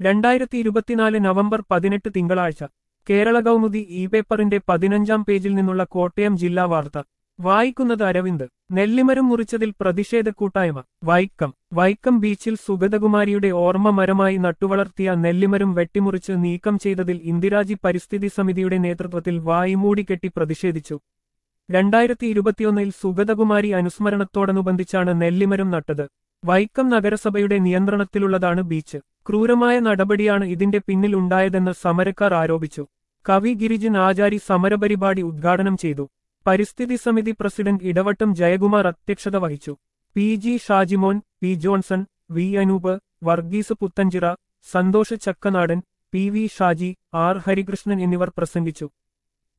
രണ്ടായിരത്തി ഇരുപത്തിനാല് നവംബർ പതിനെട്ട് തിങ്കളാഴ്ച കേരള കൗമുദി ഇ പേപ്പറിന്റെ പതിനഞ്ചാം പേജിൽ നിന്നുള്ള കോട്ടയം ജില്ലാ വാർത്ത വായിക്കുന്നത് അരവിന്ദ് നെല്ലിമരം മുറിച്ചതിൽ പ്രതിഷേധ കൂട്ടായ്മ വൈക്കം വൈക്കം ബീച്ചിൽ സുഗതകുമാരിയുടെ ഓർമ്മ മരമായി നട്ടുവളർത്തിയ നെല്ലിമരം വെട്ടിമുറിച്ച് നീക്കം ചെയ്തതിൽ ഇന്ദിരാജി പരിസ്ഥിതി സമിതിയുടെ നേതൃത്വത്തിൽ വായ്മൂടി കെട്ടി പ്രതിഷേധിച്ചു രണ്ടായിരത്തി ഇരുപത്തിയൊന്നിൽ സുഗതകുമാരി അനുസ്മരണത്തോടനുബന്ധിച്ചാണ് നെല്ലിമരം നട്ടത് വൈക്കം നഗരസഭയുടെ നിയന്ത്രണത്തിലുള്ളതാണ് ബീച്ച് ക്രൂരമായ നടപടിയാണ് ഇതിന്റെ പിന്നിൽ ഉണ്ടായതെന്ന് സമരക്കാർ ആരോപിച്ചു കവി ഗിരിജൻ ആചാരി സമരപരിപാടി ഉദ്ഘാടനം ചെയ്തു പരിസ്ഥിതി സമിതി പ്രസിഡന്റ് ഇടവട്ടം ജയകുമാർ അധ്യക്ഷത വഹിച്ചു P G Shajimon P Johnson V Anoop Varghese Puthenchira Santhosh Chakkanadan P V Shaji R Harikrishnan എന്നിവർ പ്രസംഗിച്ചു